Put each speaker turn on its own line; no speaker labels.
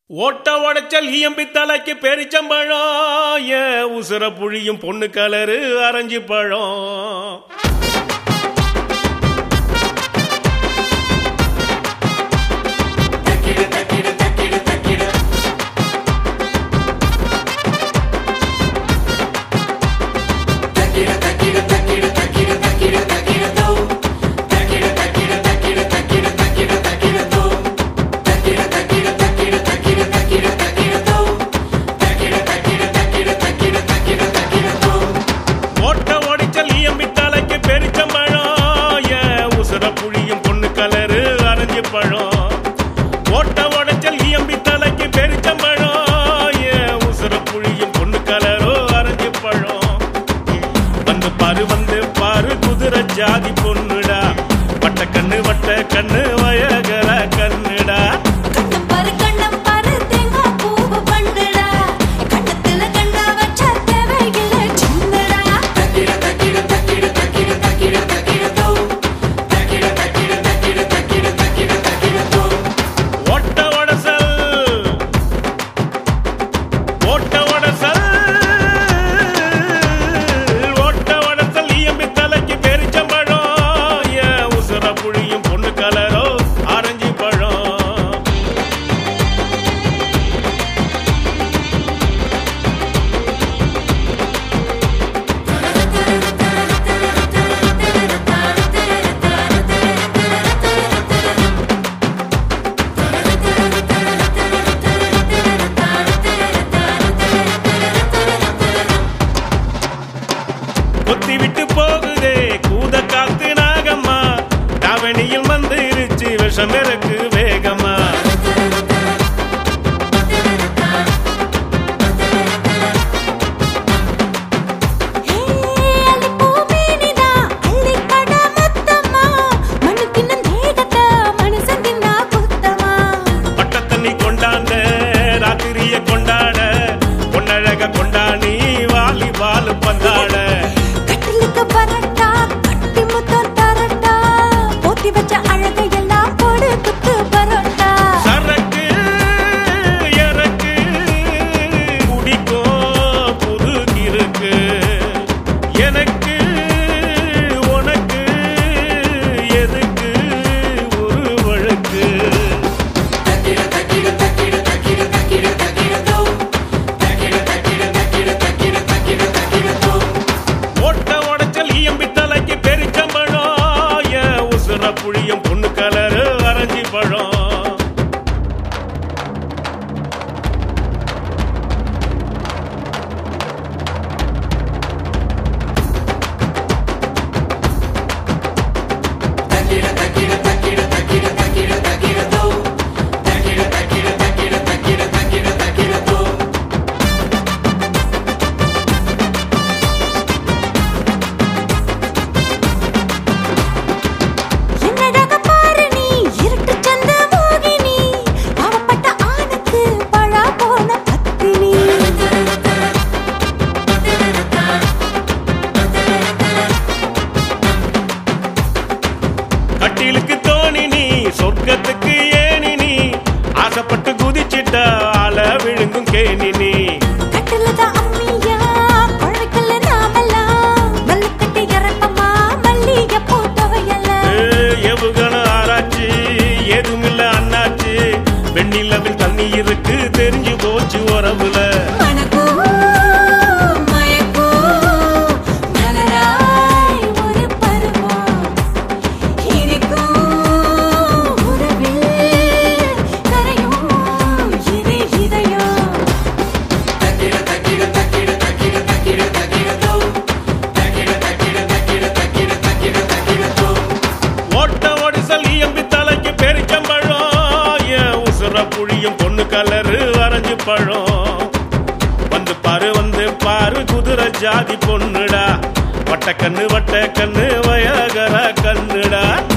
ஓட்ட உடைச்சல் ஈயம்பி தலைக்கு பெரிச்சம்பழம் ஏ உசுர புழியும் பொண்ணு கலரு அரைஞ்சு பழம் ஓட்ட உடைச்சல் ஈயம்பி தலைக்கு பெரிச்சம்பழம் ஏ உசுர புழியும் பொண்ணு கலரு அரைஞ்சு பழம் ஓட்ட உடைச்சல் ஈயம்பி தலைக்கு பெரிச்சம்பழம் ஏ உசுர புழியும் பொண்ணு கலரோ அரைஞ்சு பழம் வந்து பாரு வந்து பாரு குதிரை ஜாதி பொண்ணுடா வட்ட கண்ணு வட்ட கண்ணு வயகர கண்ணுடா
கண்ணம் பாரு கண்ணம் பாரு தேங்காய் பூவு பண்ணுடா கண்ணத்துல கண்ணா வச்ச தேவையில்ல சின்னடா
ஓட்ட உடசல் ஓட்ட உடசல் ஓட்ட உடசல் இயம்பி தலைக்கு பெரிச்சம்பழம் ஏ உசுர புழியும் பொண்ணு கலரோ ஆரஞ்சு பழம் கொத்தி விட்டு போகுதே கூத காத்து நாகம்மா தாவணியில் வந்துருச்சு விஷம் இருக்கு வேகமா
ஹே அள்ளி பூமேனிதா அள்ளி கட மொத்தமா மண்ணு தின்ன தேகத்த மனுஷன் தின்னா குத்தமா
பட்ட தண்ணி கொண்டாண்ட ராத்திரிய கொண்டாட பொன்னழக கொண்டாடி வாலி வால் பந்தாட
கட்டிலுக்கு பரட்டா கட்டி முத்தம் தரட்டா போத்தி வச்ச அழகையெல்லாம் போடு குத்து பரோட்டா
சரக்கு எனக்கு குடிக்கும் புது இருக்கு எனக்கு உனக்கு எதுக்கு ஒரு வழக்கு ஓட்ட உடைச்சல் ஈயம்பி தலைக்கு பெரிச்சம்பழம் ஏ உசுர புழியும் பொண்ணு கலரு அரைஞ்சி பழம்
என்னடாக பாரு நீ இருட்டு சந்த மோகினி பாவப்பட்ட ஆணுக்கு பழா போன பத்தினி
கட்டிலுக்கு தோணி நீ சொர்க்கத்துக்கு ஏனி நீ ஆசைப்பட்டு குதிச்சிட்ட ஆள விழுங்கும் கேணி நீ
கட்டிலதான் அம்மியா குழக்கல்ல நாமெல்லாம் மல்லுக்கட்டி இறக்கமா மல்லிகை போட்டவையெல்லாம்
ஏ, எவுகண ஆராய்ச்சி ஏதுமில்ல அண்ணாச்சி வெண்ணிலவில் தண்ணி இருக்கு தெரிஞ்சு போச்சு உறவுல
மணக்கும் மயக்கும் மலராய் ஒரு பருவம் இனிக்கும் உறவில் கரையும் இது இதயம்
ஓட்ட ஒடிசல் இயம்பி தலைக்கு பெரிச்சம்பழம் ஏன் உசுர புழியும் பொண்ணு கலரு அரைஞ்சு பழம் வந்து பாரு வந்து பாரு குதிரை ஜாதி பொண்ணுடா வட்ட கண்ணு வட்ட கண்ணு வயகர கண்ணுடா